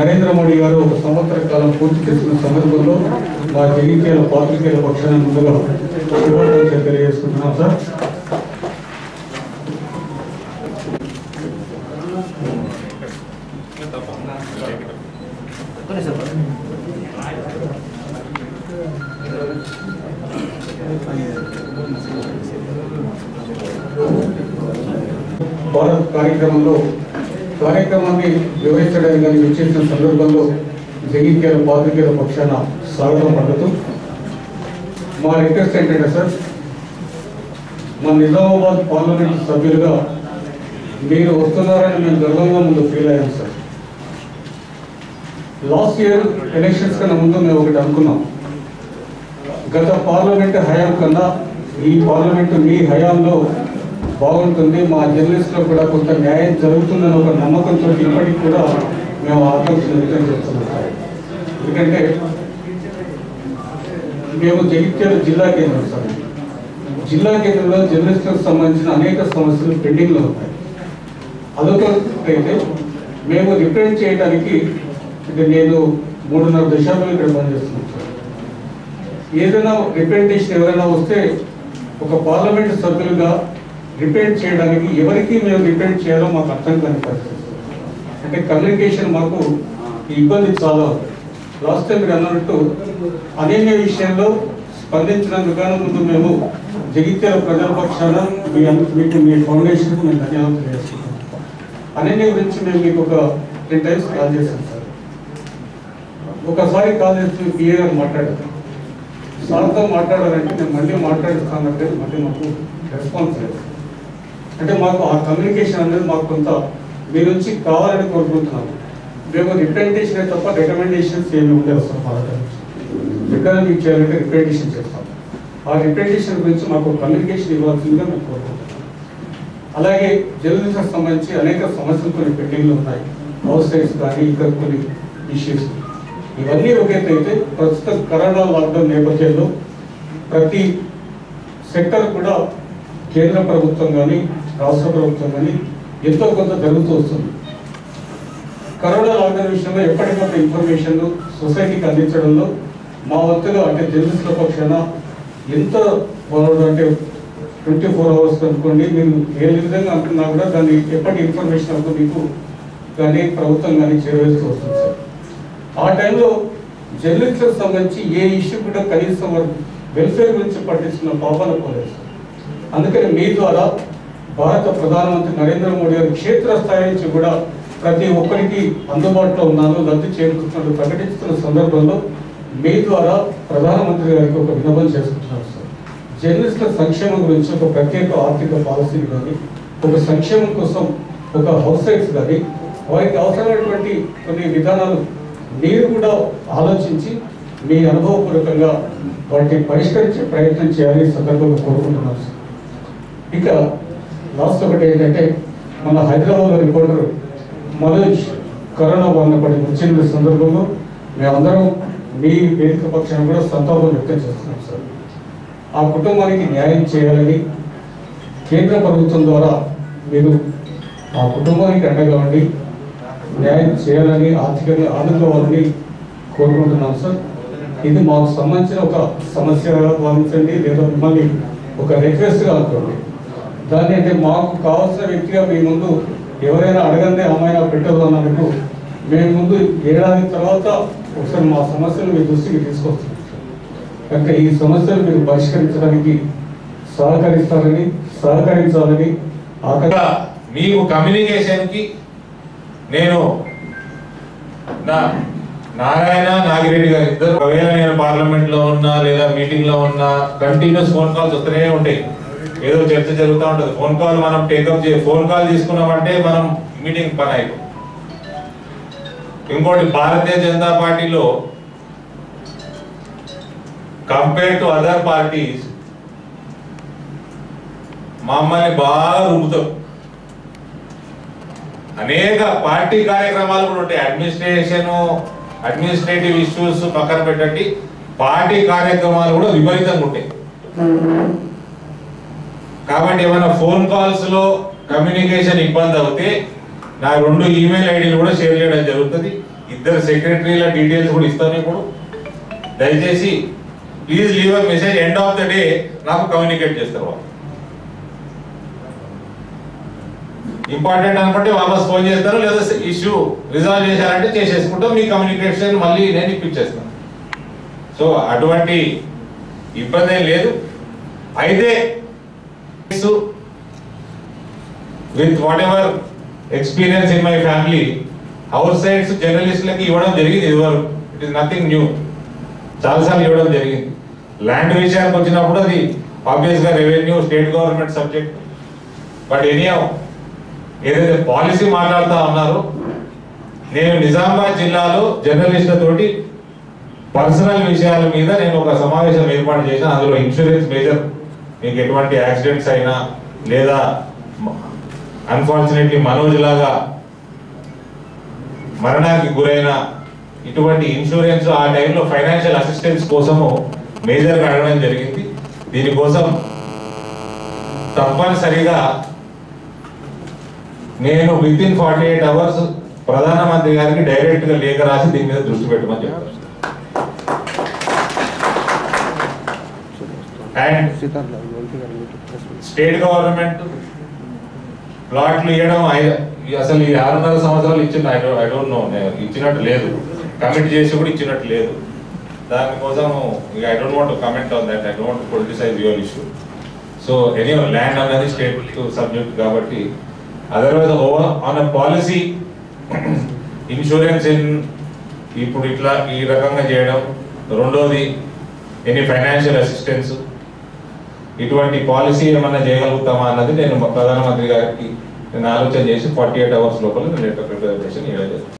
నరేంద్ర మోడీ గారు ఒక సంవత్సర కాలం పూర్తి చేసిన సందర్భంలో మా జగిత్యాల పాత్రికేయుల పక్షాన ముందుగా శుభాకాంక్షలు తెలియజేసుకుంటున్నాం సార్ భారత్ కార్యక్రమంలో కార్యక్రమాన్ని వివరించడానికి కానీ విచ్చేసిన సందర్భంలో జగిత్యాల పాత్రికేయుల పక్షాన స్వాగతం పలుకుతూ మా రిక్వెస్ట్ ఏంటంటే సార్ మా నిజామాబాద్ పార్లమెంట్ సభ్యులుగా మీరు వస్తున్నారని మేము గర్వంగా ముందు ఫీల్ అయ్యాం సార్ లాస్ట్ ఇయర్ ఎలక్షన్స్ కన్నా ముందు మేము ఒకటి అనుకున్నాం గత పార్లమెంట్ హయాం కన్నా ఈ పార్లమెంట్ మీ హయాంలో బాగుంటుంది మా జర్నలిస్టులకు కూడా కొంత న్యాయం జరుగుతుందని ఒక నమ్మకంతో ఇప్పటికి కూడా మేము ఆకాంక్ష వ్యక్తం చేస్తున్నాం సార్. ఎందుకంటే మేము జగిత్యాల జిల్లా కేంద్రం సార్ జిల్లా కేంద్రంలో జర్నలిస్టులకు సంబంధించిన అనేక సమస్యలు పెండింగ్లో ఉన్నాయి అదొక అయితే మేము రిప్రజెంట్ చేయడానికి అంటే నేను మూడున్నర దశాబ్దాలు ఇక్కడ పనిచేస్తున్నాను సార్ ఏదైనా రిప్రజెంటేషన్ ఎవరైనా వస్తే ఒక పార్లమెంట్ సభ్యులుగా రిప్రజెంట్ చేయడానికి ఎవరికి మేము రిప్రజెంట్ చేయాలో మాకు అర్థం కాని పరిస్థితి అంటే కమ్యూనికేషన్ మాకు ఈ ఇబ్బంది చాలా ఉంది. లాస్ట్ టైం మీరు అన్నట్టు అనేక విషయంలో స్పందించినందుకు గాను ముందు మేము జగిత్యాల ప్రజల పక్షాన మీ అన్- మీకు మీ ఫౌండేషన్కు మేము ధన్యవాదాలు తెలియజేస్తున్నాం అనన్య గురించి మేము మీకు ఒక టెన్ టైమ్స్ కాల్ చేశాం సార్ ఒకసారి కాల్ చేస్తే పిఏ గారు మాట్లాడారు సార్తో మాట్లాడాలంటే నేను మళ్ళీ మాట్లాడుతానంటే మళ్ళీ మాకు రెస్పాన్స్ లేదు అంటే మాకు ఆ కమ్యూనికేషన్ అనేది మాకు కొంత మీ నుంచి కావాలని కోరుకుంటున్నాము మేము రిప్రజెంటేషన్ తప్ప రికమెండేషన్స్ ఏమి ఉండవు సార్ మా దగ్గర నుంచి. ఎక్కడ మీకు చేయాలంటే రిప్రజెంటేషన్ చేస్తాం ఆ రిప్రజెంటేషన్ గురించి మాకు కమ్యూనికేషన్ ఇవ్వాల్సిందిగా మేము కోరుకుంటున్నాం అలాగే జర్నలిస్ట్ సంబంధించి అనేక సమస్యలు కొన్ని పెండింగ్లు ఉన్నాయి హౌస్ సైడ్స్ కానీ ఇంకా కొన్ని ఇష్యూస్ ఇవన్నీ ఒక ఎత్తు అయితే ప్రస్తుతం కరోనా లాక్డౌన్ నేపథ్యంలో ప్రతి సెక్టర్ కూడా కేంద్ర ప్రభుత్వం కానీ రాష్ట్ర ప్రభుత్వం కానీ ఎంతో కొంత జరుగుతూ వస్తుంది కరోనా లాక్డౌన్ విషయంలో ఎప్పటికప్పుడు ఇన్ఫర్మేషన్ సొసైటీకి అందించడంలో మా వంతుగా అంటే జర్నలిస్టుల పక్షాన ఎంత వాళ్ళు అంటే ట్వంటీ ఫోర్ అవర్స్ అనుకోండి మీరు ఏ విధంగా అంటున్నా కూడా దాన్ని ఎప్పటి ఇన్ఫర్మేషన్ అవుతుంది మీకు కానీ ప్రభుత్వం కానీ చేరవేస్తూ వస్తుంది సార్ ఆ టైంలో జర్నలిస్టులకు సంబంధించి ఏ ఇష్యూ కూడా కనీసం వారు వెల్ఫేర్ గురించి పట్టించిన పాపాలు పోలేదు సార్. అందుకని మీ ద్వారా భారత ప్రధానమంత్రి నరేంద్ర మోడీ గారు క్షేత్రస్థాయి నుంచి కూడా ప్రతి ఒక్కరికి అందుబాటులో ఉన్నాను లబ్ధి చేకూరుతున్నట్టు ప్రకటిస్తున్న సందర్భంలో మీ ద్వారా ప్రధానమంత్రి గారికి ఒక విన్నపం చేసుకుంటున్నారు సార్ జర్నలిస్టుల సంక్షేమం గురించి ఒక ప్రత్యేక ఆర్థిక పాలసీని కానీ ఒక సంక్షేమం కోసం ఒక హౌస్ సైట్స్ కానీ వారికి అవసరమైనటువంటి కొన్ని విధానాలు మీరు కూడా ఆలోచించి మీ అనుభవపూర్వకంగా వాటిని పరిష్కరించే ప్రయత్నం చేయాలని ఈ సందర్భంగా కోరుకుంటున్నాను సార్ ఇక లాస్ట్ ఒకటి ఏంటంటే మన హైదరాబాద్ రిపోర్టర్ మనోజ్ కరోనా బారిన పడి వచ్చిన సందర్భంలో మేమందరం మీ వేదిక పక్షాన్ని కూడా సంతాపం వ్యక్తం చేస్తున్నాం సార్ ఆ కుటుంబానికి న్యాయం చేయాలని కేంద్ర ప్రభుత్వం ద్వారా మీరు ఆ కుటుంబానికి అండగా ఉండి న్యాయం చేయాలని ఆర్థికంగా ఆదుకోవాలని కోరుకుంటున్నాం సార్ ఇది మాకు సంబంధించిన ఒక సమస్యగా భావించండి లేదా మిమ్మల్ని ఒక రిక్వెస్ట్గా అనుకోండి దాన్ని అంటే మాకు కావాల్సిన వ్యక్తిగా మీ ముందు ఎవరైనా అడగందే అమ్మాయినా పెట్టదు అన్నందుకు మేము ముందు ఏడాది తర్వాత ఒకసారి మా సమస్యలు మీ దృష్టికి తీసుకొస్తున్నాం కనుక ఈ సమస్యలు మీరు పరిష్కరించడానికి సహకరిస్తారని సహకరించాలని ఆకాంక్ష ఇంకా మీకు కమ్యూనికేషన్ కి నేను నా నారాయణ నాగిరెడ్డి గారు ఇద్దరు ఒకవేళ నేను పార్లమెంట్ లో ఉన్నా లేదా మీటింగ్ లో ఉన్నా కంటిన్యూస్ ఫోన్ కాల్స్ వస్తూనే ఉంటాయి ఏదో చర్చ జరుగుతూ ఉంటుంది ఫోన్ కాల్ మనం టేకప్ చే ఫోన్ కాల్ తీసుకున్నామంటే మనం మీటింగ్ పని అయిపోతుంది ఇంకోటి భారతీయ జనతా పార్టీలో కంపేర్ టు అదర్ పార్టీస్ మమ్మల్ని బాగా రుబ్బుతాం అనేక పార్టీ కార్యక్రమాలు కూడా ఉంటాయి అడ్మినిస్ట్రేషన్ అడ్మినిస్ట్రేటివ్ ఇష్యూస్ పక్కన పెట్టండి పార్టీ కార్యక్రమాలు కూడా విపరీతంగా ఉంటాయి కాబట్టి ఏమైనా ఫోన్ కాల్స్ లో కమ్యూనికేషన్ ఇబ్బంది అవుతే నా రెండు ఈమెయిల్ ఐడీలు కూడా షేర్ చేయడం జరుగుతుంది ఇద్దరు సెక్రటరీల డీటెయిల్స్ కూడా ఇస్తాను ఇప్పుడు దయచేసి please leave a message end of the day నాకు కమ్యూనికేట్ చేస్తారు వాళ్ళు ఇంపార్టెంట్ అనుకుంటే వాపస్ ఫోన్ చేస్తారు లేదా ఇష్యూ రిజాల్వ్ చేశారంటే చేసేసుకుంటాం మీ కమ్యూనికేషన్ మళ్ళీ నేను ఇప్పించేస్తాను సో అటువంటి ఇబ్బంది ఏం లేదు అయితే with whatever experience in my family outsiders జర్నలిస్టులకి ఇవ్వడం జరిగింది ఇదివరకు ఇట్ ఇస్ నథింగ్ న్యూ చాలాసార్లు ఇవ్వడం జరిగింది ల్యాండ్ విషయానికి వచ్చినప్పుడు అది ఆబ్వియస్ గా revenue state government subject but ఎనీయో ఏదైతే పాలసీ మాట్లాడుతా ఉన్నారో నేను నిజామాబాద్ జిల్లాలో జర్నలిస్టులతోటి పర్సనల్ విషయాల మీద నేను ఒక సమావేశం ఏర్పాటు చేసిన అందులో ఇన్సూరెన్స్ మేజర్ మీకు ఎటువంటి యాక్సిడెంట్స్ అయినా లేదా అన్ఫార్చునేట్లీ మనోజ్ లాగా మరణానికి గురైన ఇటువంటి ఇన్సూరెన్స్ ఆ టైంలో ఫైనాన్షియల్ అసిస్టెన్స్ కోసము మేజర్గా అడగడం జరిగింది దీనికోసం తప్పనిసరిగా నేను within forty eight hours ప్రధానమంత్రి గారికి డైరెక్ట్ గా లేఖ రాసి దీని మీద దృష్టి పెట్టమని చెప్పారు అండ్ స్టేట్ గవర్నమెంట్ ప్లాట్లు ఇవ్వడం ఐ- అసలు ఈ ఆరున్నర సంవత్సరాలు ఇచ్చిన ఐ డోంట్ నో ఇచ్చినట్టు లేదు కమిట్ చేసి కూడా ఇచ్చినట్టు లేదు దానికోసం I don't want comment on that I don't want politicize your issue so any land అనేది స్టేట్ సబ్జెక్ట్ కాబట్టి otherwise over on a policy insurance in ఇప్పుడు ఇట్లా ఈ రకంగా చేయడం రెండోది ఎనీ ఫైనాన్షియల్ అసిస్టెన్స్ ఇటువంటి పాలసీ ఏమన్నా చేయగలుగుతామా అన్నది నేను ప్రధానమంత్రి గారికి నేను ఆలోచన చేసి ఫార్టీ ఎయిట్ అవర్స్ లోపల నేను లెటర్ ప్రిపేర్ చేసి ఇవ్వలేదు